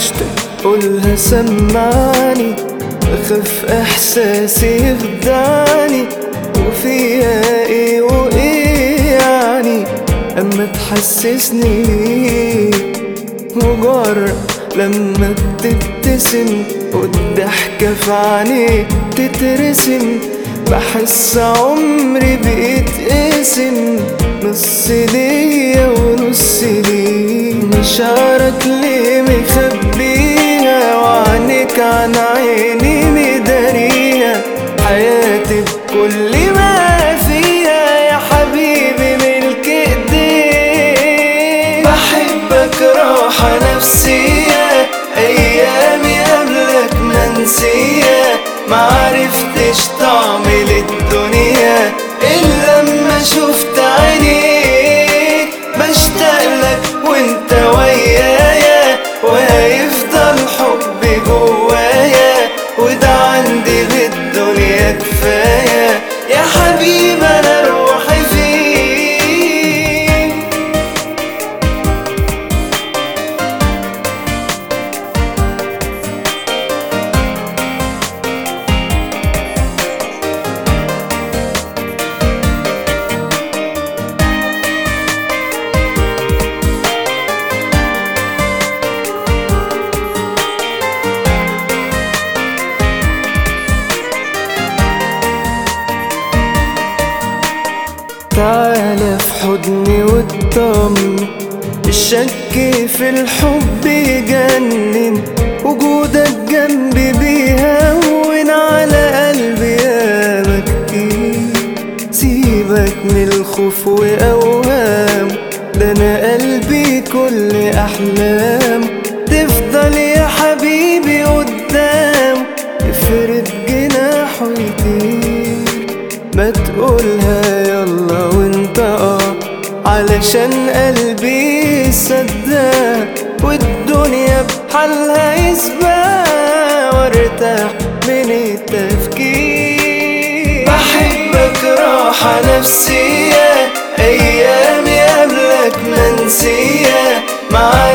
وحشتك قولها سمعني بخاف احساسي يخدعني وفيها ايه وايه يعني اما تحسسني بيك وجرب لما بتبتسم والضحكة في عينيك تترسم بحس عمري بيتقسم نص ليا ونص ليك مشاعرك ليه مخبيها وعنك عن عيني مداريها حياتي بكل ما فيها يا حبيبي ملك ايديك بحبك راحة نفسية ايامي قبلك منسية معرفتش طعم الدنيا الا لما شفت عينيك بشتاقلك وانت ويايا وهيفضل حبي جوايا وده عندي بالدنيا كفاية يا حبيبي انا روحي فيك تعالى في حضني واطمن الشك في الحب يجنن وجودك جنبي بيهون على قلبي ياما كتير سيبك من الخوف واوهام ده انا قلبي كل احلام تفضل يا حبيبي قدام افرد جناح ويطير ما تقولها يلا وانت اه علشان قلبي يصدق والدنيا بحالها يسبق وارتاح من التفكير بحبك راحة نفسية ايامي قبلك منسية معاك